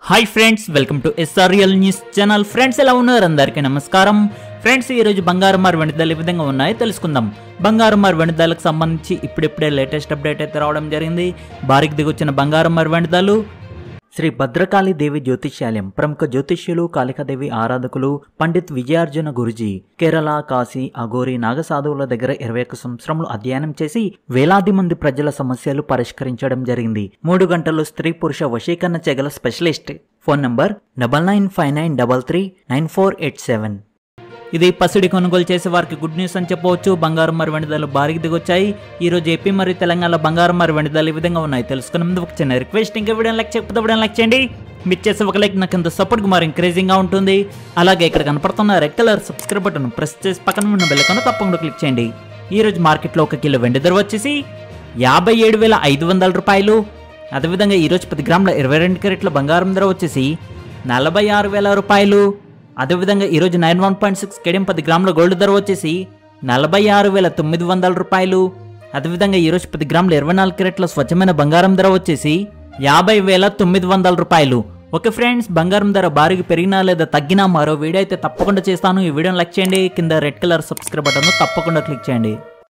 hi friends welcome to SRL news channel friends ఎలా ఉన్నారు అందరికీ నమస్కారం ఫ్రెండ్స్ ఈ రోజు బంగారం మరి వెనుదలు ఏ విధంగా ఉన్నాయో తెలుసుకుందాం బంగారం మరి వెనుదలకు సంబంధించి ఇప్పుడిప్పుడే లేటెస్ట్ అప్డేట్ అయితే రావడం జరిగింది భారీకి దిగొచ్చిన బంగారం మరి వెనుదలు శ్రీ భద్రకాళి దేవి జ్యోతిష్యాలయం ప్రముఖ జ్యోతిష్యులు కాళికాదేవి ఆరాధకులు పండిత్ విజయార్జున గురుజీ కేరళ కాశీ అఘోరి నాగసాధువుల దగ్గర ఇరవై ఒక్క సంవత్సరములు అధ్యయనం చేసి వేలాది మంది ప్రజల సమస్యలు పరిష్కరించడం జరిగింది మూడు గంటలు స్త్రీ పురుష వశీకరణ చెగల specialist phone number double nine five nine double three nine four eight seven ఇది పసిడి కొనుగోలు చేసే వారికి గుడ్ న్యూస్ అని చెప్పవచ్చు బంగారం మరి వెండిదాలు భారీకి దిగొచ్చాయి ఈ రోజు ఏపీ మరియు తెలంగాణ బంగారం మరి వెండిదాలు ఈ విధంగా ఉన్నాయి తెలుసుకునే ముందు ఒక చిన్న రిక్వెస్ట్ ఇంకా వీడియో లైక్ చెప్పితే వీడియో లైక్ చేయండి మీరు చేసే ఒక లైక్ నాకు ఎంత సపోర్ట్ మరి encouraging గా ఉంటుంది అలాగే ఇక్కడ కనపడుతున్న red colour subscribe button press చేసి పక్కన ఉన్న బెల్లకను తప్పకుండా క్లిక్ చేయండి ఈ రోజు మార్కెట్లో ఒక కిలో వెండి ధర వచ్చేసి యాభై ఏడు వేల ఐదు వందల రూపాయలు అదేవిధంగా ఈరోజు పది గ్రాముల ఇరవై రెండు క్యారెట్ల బంగారం ధర వచ్చేసి నలభై ఆరు వేల రూపాయలు అదేవిధంగా ఈరోజు నైన్ వన్ పాయింట్ సిక్స్ కేడియం పది గ్రాముల గోల్డ్ ధర వచ్చేసి నలభై ఆరు వేల తొమ్మిది వందల రూపాయలు అదేవిధంగా ఈరోజు పది గ్రాముల ఇరవై నాలుగు క్యారెట్ల స్వచ్ఛమైన బంగారం ధర వచ్చేసి యాభై వేల తొమ్మిది వందల రూపాయలు ఓకే ఫ్రెండ్స్ బంగారం ధర భారీగా పెరిగినా లేదా తగ్గినా మరో వీడియో అయితే తప్పకుండా చేస్తాను ఈ వీడియోని లైక్ చేయండి కింద రెడ్ కలర్ సబ్స్క్రైబ్ బటన్ తప్పకుండా క్లిక్ చేయండి